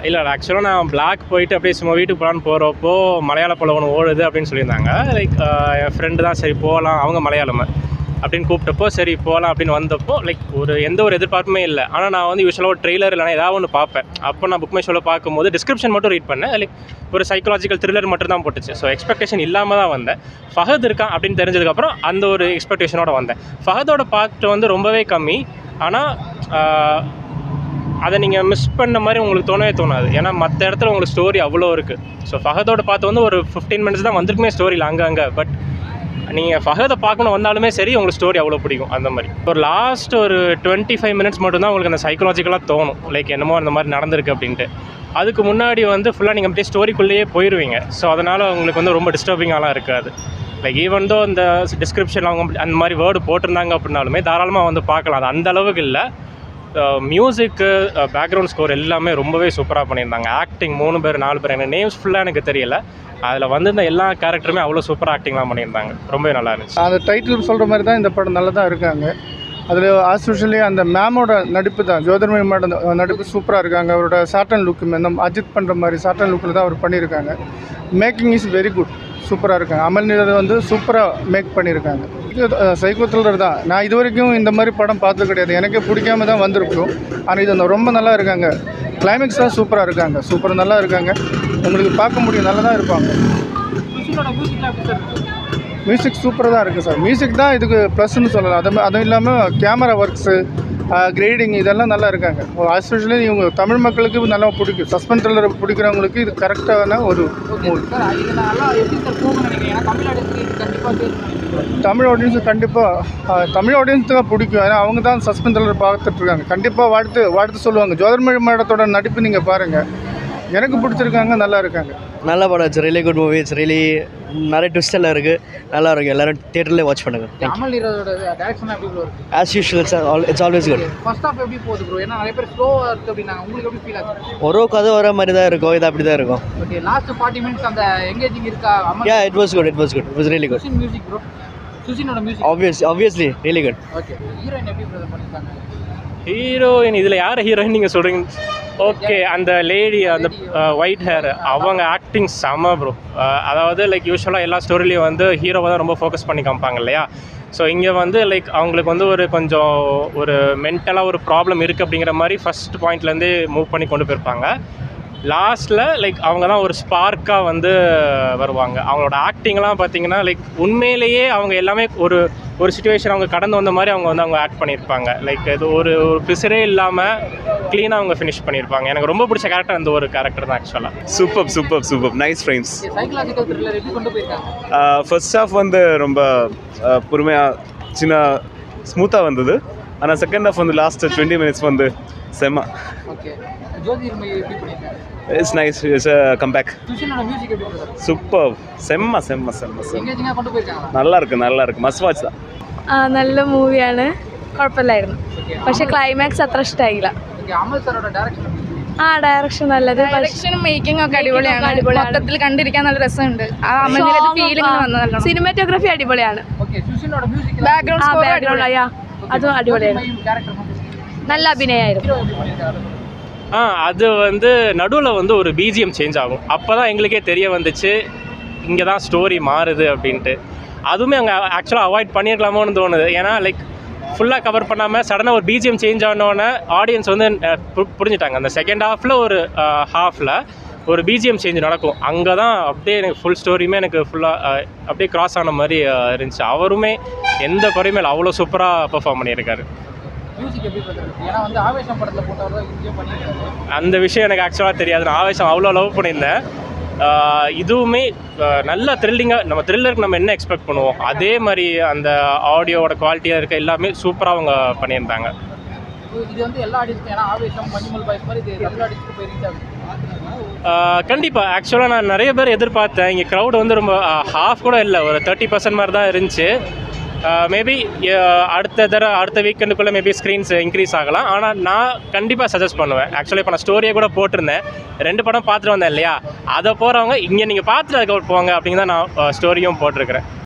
இல்லை ஆக்சுவலாக நான் பிளாக் போயிட்டு அப்படியே சும்மா வீட்டுக்கு போகலான்னு போகிறப்போ மலையாள படம் ஒன்று ஓடுது அப்படின்னு சொல்லியிருந்தாங்க லைக் என் ஃப்ரெண்டு தான் சரி போகலாம் அவங்க மலையாளம் அப்படின்னு கூப்பிட்டப்போ சரி போகலாம் அப்படின்னு வந்தப்போ லைக் ஒரு எந்த ஒரு எதிர்பார்ப்புமே இல்லை ஆனால் நான் வந்து யூஸ்வலாக ஒரு ட்ரெய்லர் இல்லைனா ஏதாவது ஒன்று பார்ப்பேன் அப்போ நான் புக் மை ஷோவில் பார்க்கும்போது டிஸ்கிரிப்ஷன் மட்டும் ரீட் பண்ணேன் லைக் ஒரு சைக்காலஜிக்கல் த்ரில்லர் மட்டும் தான் போட்டுச்சு ஸோ எக்ஸ்பெக்டேஷன் இல்லாமல் தான் வந்தேன் ஃபஹத் இருக்கான் அப்படின்னு தெரிஞ்சதுக்கப்புறம் அந்த ஒரு எக்ஸ்பெக்டேஷனோட வந்தேன் ஃபஹதோட பார்ட் வந்து ரொம்பவே கம்மி ஆனால் அதை நீங்கள் மிஸ் பண்ண மாதிரி உங்களுக்கு தோணவே தோணாது ஏன்னா மற்ற இடத்துல உங்களுக்கு ஸ்டோரி அவ்வளோ இருக்குது ஸோ ஃபஹதோட பார்த்து வந்து ஒரு ஃபிஃப்டீன் மினிட்ஸ் தான் வந்திருக்குமே ஸ்டோரியில் அங்கே அங்கே பட் நீங்கள் ஃபஹதை பார்க்கணும் வந்தாலுமே சரி உங்களுக்கு ஸ்டோரி அவ்வளோ பிடிக்கும் அந்த மாதிரி ஒரு லாஸ்ட் ஒரு டுவெண்ட்டி ஃபைவ் மினிட்ஸ் மட்டும்தான் உங்களுக்கு அந்த சைக்கலாஜிக்கலாக தோணும் லைக் என்னமோ அந்த மாதிரி நடந்திருக்கு அப்படின்ட்டு அதுக்கு முன்னாடி வந்து ஃபுல்லாக நீங்கள் அப்படியே ஸ்டோரிக்குள்ளேயே போயிடுவீங்க ஸோ அதனால் உங்களுக்கு வந்து ரொம்ப டிஸ்டர்பிங்காலாம் இருக்காது லைக் ஈவன் தோ அந்த டிஸ்கிரிப்ஷன் அவங்க அந்த மாதிரி வேர்டு போட்டிருந்தாங்க அப்படின்னாலுமே தாராளமாக வந்து பார்க்கலாம் அது அந்த அளவுக்கு இல்லை மியூசிக்கு பேக்ரவுண்ட் ஸ்கோர் எல்லாமே ரொம்பவே சூப்பராக பண்ணியிருந்தாங்க ஆக்டிங் மூணு பேர் நாலு பேர் எனக்கு நேம்ஸ் ஃபுல்லாக எனக்கு தெரியல அதில் வந்திருந்த எல்லா கேரக்டருமே அவ்வளோ சூப்பராக ஆக்டிங்லாம் பண்ணியிருந்தாங்க ரொம்பவே நல்லா இருந்துச்சு அந்த டைட்டில் சொல்கிற மாதிரி தான் இந்த படம் நல்லா தான் இருக்காங்க அதில் ஆஸ் யூஷுவலி அந்த மேமோட நடிப்பு தான் ஜோதிர்மணி மேட நடிப்பு சூப்பராக இருக்காங்க அவரோட சாட்டன் லுக்கு இந்த அஜித் பண்ணுற மாதிரி சாட்டன் லுக்கில் தான் அவர் பண்ணியிருக்காங்க மேக்கிங் இஸ் வெரி குட் சூப்பராக இருக்காங்க அமல் நீரதை வந்து சூப்பராக மேக் பண்ணியிருக்காங்க இது சைக்கோ த்ரில்லர் தான் நான் இது வரைக்கும் இந்த மாதிரி படம் பார்த்தது கிடையாது எனக்கே பிடிக்காம தான் வந்திருக்கும் ஆனால் இது அந்த ரொம்ப நல்லா இருக்காங்க கிளைமேக்ஸ் தான் சூப்பராக இருக்காங்க சூப்பர் நல்லா இருக்காங்க உங்களுக்கு பார்க்க முடியும் நல்லா தான் இருப்பாங்க மியூசிக் சூப்பராக தான் இருக்குது சார் மியூசிக் தான் இதுக்கு ப்ளஸ்ன்னு சொல்லலாம் அது அதுவும் இல்லாமல் கேமரா ஒர்க்ஸு கிரேடிங் இதெல்லாம் நல்லா இருக்காங்க எஸ்பெஷலி இவங்க தமிழ் மக்களுக்கு நல்லா பிடிக்கும் சஸ்பென்ஸ் த்ரில்லர் பிடிக்கிறவங்களுக்கு இது கரெக்டான ஒரு மூவி சார் இது நல்லா எப்படி சார் போகணும்னு நினைக்கிறேன் ஏன்னா தமிழ் ஆடியன்ஸ்க்கு கண்டிப்பாக பேசணும் தமிழ் ஆடியன்ஸு கண்டிப்பாக தமிழ் ஆடியன்ஸுக்கு தான் பிடிக்கும் ஏன்னா அவங்க தான் சஸ்பென்ஸ் த்ரில்லர் பார்த்துட்டு இருக்காங்க கண்டிப்பாக வாழ்த்து வாழ்த்து சொல்லுவாங்க ஜோதர்மொழி மேடத்தோட நடிப்பு நீங்கள் பாருங்கள் எனக்கு பிடிச்சிருக்காங்க நல்லா இருக்காங்க நல்ல படம் it's really good movie it's really நிறைய ட்விஸ்ட் எல்லாம் இருக்குது நல்லா இருக்கும் எல்லாரும் தியேட்டர்லேயே வாட்ச் பண்ணுங்க அமல் நீரோட டேரக்ஷன் எப்படி ப்ரோ இருக்கு as usual it's it's always good first half எப்படி போகுது ப்ரோ ஏன்னா நிறைய பேர் ஸ்லோவாக இருக்குது அப்படின்னாங்க உங்களுக்கு எப்படி ஃபீல் ஆச்சு ஒரு ஒரு கதை வர மாதிரி தான் இருக்கும் இது அப்படி தான் இருக்கும் ஓகே லாஸ்ட் ஃபார்ட்டி மினிட்ஸ் அந்த எங்கேஜிங் இருக்கா Amal yeah it was good it was good it was really good Sushin music bro சுஷினோட music obvious obviously really good okay heroine எப்படி ப்ரோ பண்ணியிருக்காங்க ஹீரோயின் இதில் யார் ஹீரோயின் நீங்கள் சொல்கிறீங்க ஓகே அந்த லேடி அந்த ஒயிட் ஹேர் அவங்க ஆக்டிங் செம ப்ரோ அதாவது லைக் யூஸ்வலாக எல்லா ஸ்டோரிலையும் வந்து ஹீரோவை தான் ரொம்ப ஃபோக்கஸ் பண்ணி காமிப்பாங்க இல்லையா ஸோ இங்கே வந்து லைக் அவங்களுக்கு வந்து ஒரு கொஞ்சம் ஒரு மென்டலாக ஒரு ப்ராப்ளம் இருக்குது அப்படிங்கிற மாதிரி ஃபஸ்ட் பாயிண்ட்லேருந்தே மூவ் பண்ணி கொண்டு போயிருப்பாங்க லாஸ்ட்டில் லைக் அவங்க தான் ஒரு ஸ்பார்க்காக வந்து வருவாங்க அவங்களோட ஆக்டிங்லாம் பார்த்தீங்கன்னா லைக் உண்மையிலேயே அவங்க எல்லாமே ஒரு ஒரு சுச்சுவேஷன் அவங்க கடந்து வந்த மாதிரி அவங்க வந்து அவங்க ஆக்ட் பண்ணியிருப்பாங்க லைக் இது ஒரு ஒரு பிசரே இல்லாமல் க்ளீனாக அவங்க ஃபினிஷ் பண்ணியிருப்பாங்க எனக்கு ரொம்ப பிடிச்ச கேரக்டர் அந்த ஒரு கேரக்டர் தான் ஆக்சுவலாக super super super nice frames psychological thriller எப்படி கொண்டு போயிருக்காங்க ஃபர்ஸ்ட் ஹாஃப் வந்து ரொம்ப பொறுமையாக சின்ன ஸ்மூத்தாக வந்தது ஆனால் செகண்ட் ஹாஃப் வந்து லாஸ்ட் டுவெண்ட்டி மினிட்ஸ் வந்து செம்ம ஓகே ஜோதிர்மயி எப்படி பண்ணியிருக்காங்க இட்ஸ் நைஸ் இட்ஸ் கம்பேக் சுஷினோட மியூசிக் எப்படி ப்ரோ சூப்பர் செம்ம செம்ம செம்ம செம்ம எங்கேஜிங்காக கொண்டு போயிருக்காங்களா நல்லா இருக்கு நல்லா இருக்கு மஸ்ட் வாட்ச் தான் ആ നല്ല മൂവിയാണ് കുഴപ്പമില്ലായിരുന്നു പക്ഷെ ക്ലൈമാക്സ് അത്ര ഇഷ്ടമായില്ല ஓகே അമൽ സാറോட ഡയറക്ഷൻ ആ ഡയറക്ഷൻ നല്ലത് ഡയറക്ഷനും മേക്കിംഗ് ഒക്കെ അടിപൊളിയാണ് അടിപൊളിയാണ്. മൊത്തത്തിൽ കണ്ടിരിക്കാൻ നല്ല രസമുണ്ട് ആ അമ്മനിലൊരു ഫീലിംഗ് വന്നതല്ലോ സിനിമാറ്റോഗ്രാഫി അടിപൊളിയാണ് ஓகே சுஷினோட மியூசிக் ബാക്ക്ഗ്രൗണ്ട് ആ സ്കോർ ബാക്ക്ഗ്രൗണ്ട് അയ്യാ അതും അടിപൊളിയായിരുന്നു கேரக்டர் നല്ല അഭിനയമായിരുന്നു ஹீரோ எப்படி பண்ணியிருக்காரு ஆ அது வந்து நடுவில் வந்து ஒரு பிஜிஎம் சேஞ்ச் ஆகும் அப்போ தான் எங்களுக்கே தெரிய வந்துச்சு இங்கே தான் ஸ்டோரி மாறுது அப்படின்ட்டு அதுவுமே அவங்க ஆக்சுவலாக அவாய்ட் பண்ணியிருக்கலாமோன்னு தோணுது ஏன்னா லைக் ஃபுல்லாக கவர் பண்ணாமல் சடனாக ஒரு பிஜிஎம் சேஞ்ச் ஆனோடனே ஆடியன்ஸ் வந்து அஹ், பு- புரிஞ்சுட்டாங்க அந்த செகண்ட் ஹாஃபில் ஒரு ஹாஃபில் ஒரு பிஜிஎம் சேஞ்ச் நடக்கும் அங்கே தான் அப்படியே எனக்கு ஃபுல் ஸ்டோரியுமே எனக்கு ஃபுல்லாக அப்படியே கிராஸ் ஆன மாதிரி அஹ், இருந்துச்சு அவருமே எந்த குறையுமே இல்லை அவ்வளோ சூப்பராக பெர்ஃபார்ம் பண்ணியிருக்காரு மியூசிக் எப்படி பண்ணிருக்கு ஏன்னா வந்து ஆவேசம் படத்துல போட்டவர் தான் இங்கேயும் பண்ணியிருக்காரு அந்த விஷயம் எனக்கு ஆக்சுவலாக தெரியாது நான் ஆவேசம் அவ்வளோ லவ் பண்ணியிருந்தேன் ஆஹ் இதுவுமே ஆஹ் நல்ல த்ரில்லிங்காக நம்ம த்ரில்லருக்கு நம்ம என்ன எக்ஸ்பெக்ட் பண்ணுவோம் அதே மாதிரி அந்த ஆடியோவோட குவாலிட்டியாக இருக்க எல்லாமே சூப்பராக அவங்க பண்ணியிருந்தாங்க இது- இது வந்து எல்லா ஆடியன்ஸ்க்கும் ஏன்னா ஆவேசம் மஞ்சுமல் பாய்ஸ் மாதிரி இது தமிழ் ஆடியன்ஸ்க்கு போய் ரீச் ஆகுது கண்டிப்பாக ஆக்சுவலாக நான் நிறைய பேர் எதிர்பார்த்தேன் இங்கே க்ரௌட் வந்து ரொம்ப ஹாஃப் கூட இல்லை ஒரு தேர்ட்டி பர்சன்ட் மாதிரி தான் இருந்துச்சு மேபி அடுத்த தடவை அடுத்த வீக்கெண்டுக்குள்ளே மேபி ஸ்க்ரீன்ஸ் இன்க்ரீஸ் ஆகலாம் ஆனால் நான் கண்டிப்பாக சஜஸ்ட் பண்ணுவேன் ஆக்சுவலி இப்போ நான் ஸ்டோரியை கூட போட்டிருந்தேன் ரெண்டு படம் பார்த்துட்டு வந்தேன் இல்லையா அதை போகிறவங்க இங்கே நீங்கள் பார்த்துட்டு அதுக்கப்புறம் போங்க அப்படிங்க தான் நான் ஸ்டோரியும் போட்டிருக்கிறேன்